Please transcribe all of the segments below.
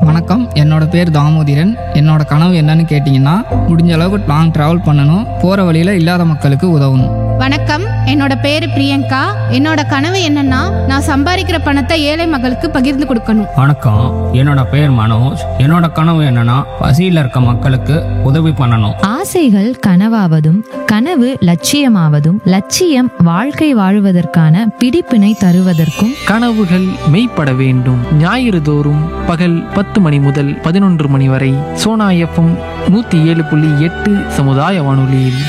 வணக்கம் என்னோட பேர் தாமோதிரன் என்னோட கனவு என்னன்னு கேட்டிங்கன்னா முடிஞ்ச அளவுக்கு லாங் ட்ராவல் பண்ணணும் போகிற வழியில் இல்லாத மக்களுக்கு உதவணும் வணக்கம் என்னோட பேரு பிரியங்கா என்னோட கனவு என்னன்னா நான் சம்பாதிக்கிற பணத்தை ஏழை மக்களுக்கு பகிர்ந்து கொடுக்கணும் வணக்கம் என்னோட பேர் மனோஜ் என்னோட கனவு என்னன்னா பசியில் இருக்க மக்களுக்கு உதவி பண்ணணும் ஆசைகள் கனவாவதும் கனவு லட்சியமாவதும் லட்சியம் வாழ்க்கை வாழுவதற்கான பிடிப்பினை தருவதற்கும் கனவுகள் மெய்ப்பட வேண்டும் ஞாயிறு தோறும் பகல் பத்து மணி முதல் பதினொன்று மணி வரை சோனா எஃப்எம் நூற்றி ஏழு புள்ளி எட்டு சமுதாய வானொலியில்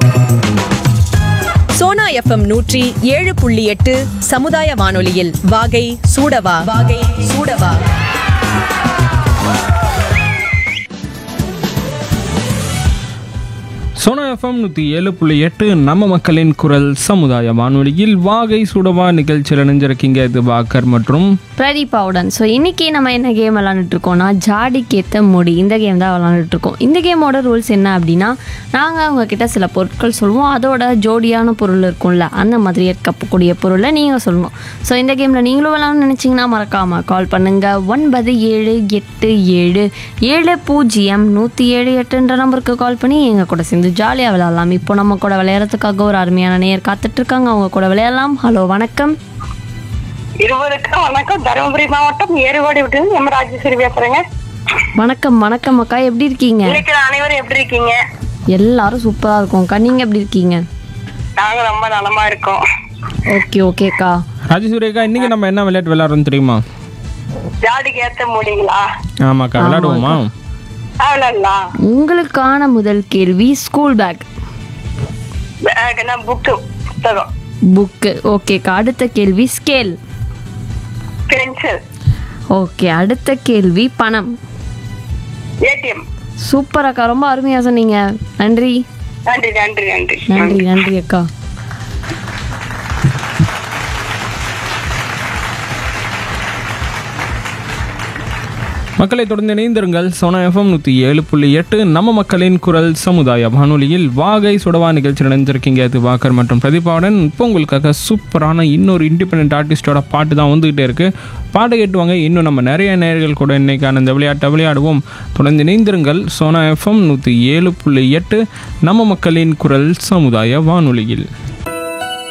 சோனா எஃப்எம் நூற்றி ஏழு புள்ளி எட்டு சமுதாய வானொலியில் வாகை சூடவா வாகை சூடவா சோனா எஃப்எம் நூற்றி ஏழு புள்ளி எட்டு நம்ம மக்களின் குரல் சமுதாய வானொலியில் வாகை சுடவா நிகழ்ச்சியில் இணைஞ்சிருக்கீங்க இது பாக்கர் மற்றும் பிரதீபாவுடன் ஸோ இன்னைக்கு நம்ம என்ன கேம் விளாண்டுட்டு இருக்கோம்னா ஜாடிக்கேத்த முடி இந்த கேம் தான் விளாண்டுட்டு இருக்கோம் இந்த கேமோட ரூல்ஸ் என்ன அப்படின்னா நாங்கள் அவங்க கிட்ட சில பொருட்கள் சொல்லுவோம் அதோட ஜோடியான பொருள் இருக்கும்ல அந்த மாதிரி இருக்கக்கூடிய பொருளை நீங்கள் சொல்லணும் ஸோ இந்த கேமில் நீங்களும் விளாட்னு நினச்சிங்கன்னா மறக்காமல் கால் பண்ணுங்க ஒன்பது ஏழு எட்டு ஏழு ஏழு பூஜ்ஜியம் நூற்றி ஏழு எட்டுன்ற நம்பருக்கு கால் பண்ணி எங்கள் கூட சேர்ந்து ஜாலியாக விளையாடலாம் இப்போ நம்ம கூட விளையாடுறதுக்காக ஒரு அருமையான நேயர் காத்துட்டு இருக்காங்க அவங்க கூட விளையாடலாம் ஹலோ வணக்கம் இருவருக்கும் வணக்கம் தருமபுரி மாவட்டம் ஏறுவாடி விட்டு எம் ராஜேஸ்வரி பேசுறேங்க வணக்கம் வணக்கம் அக்கா எப்படி இருக்கீங்க இன்னைக்கு அனைவரும் எப்படி இருக்கீங்க எல்லாரும் சூப்பரா இருக்கோம்க்கா நீங்க எப்படி இருக்கீங்க நாங்க ரொம்ப நலமா இருக்கோம் ஓகே ஓகேக்கா ராஜேஸ்வரிக்கா இன்னைக்கு நம்ம என்ன விளையாட்டு விளையாடுறோம் தெரியுமா ஜாடிக்கு ஏத்த முடியுங்களா ஆமாக்கா விளையாடுவோமா அவ்வளோங்களா உங்களுக்கான முதல் கேள்வி ஸ்கூல் பேக் பேக்னா புக்கு புத்தகம் புக்கு ஓகேக்கா அடுத்த கேள்வி ஸ்கேல் பென்சில் ஓகே அடுத்த கேள்வி பணம் ஏடிஎம் சூப்பர் அக்கா ரொம்ப அருமையா சொன்னீங்க நன்றி நன்றி நன்றி நன்றி நன்றி நன்றி அக்கா மக்களை தொடர்ந்து இணைந்திருங்கள் சோனா எஃப்எம் நூற்றி ஏழு புள்ளி எட்டு நம்ம மக்களின் குரல் சமுதாய வானொலியில் வாகை சுடவா நிகழ்ச்சியில் இணைஞ்சிருக்கீங்க இது வாக்கர் மற்றும் பிரதீபாவுடன் இப்போ உங்களுக்காக சூப்பரான இன்னொரு இண்டிபெண்ட் ஆர்டிஸ்டோட பாட்டு தான் வந்துகிட்டே இருக்கு பாட்டை கேட்டுவாங்க இன்னும் நம்ம நிறைய நேயர்கள் கூட இன்னைக்கான இந்த விளையாட்டை விளையாடுவோம் தொடர்ந்து இணைந்திருங்கள் சோனா எஃப்எம் நூற்றி ஏழு புள்ளி எட்டு நம்ம மக்களின் குரல் சமுதாய வானொலியில்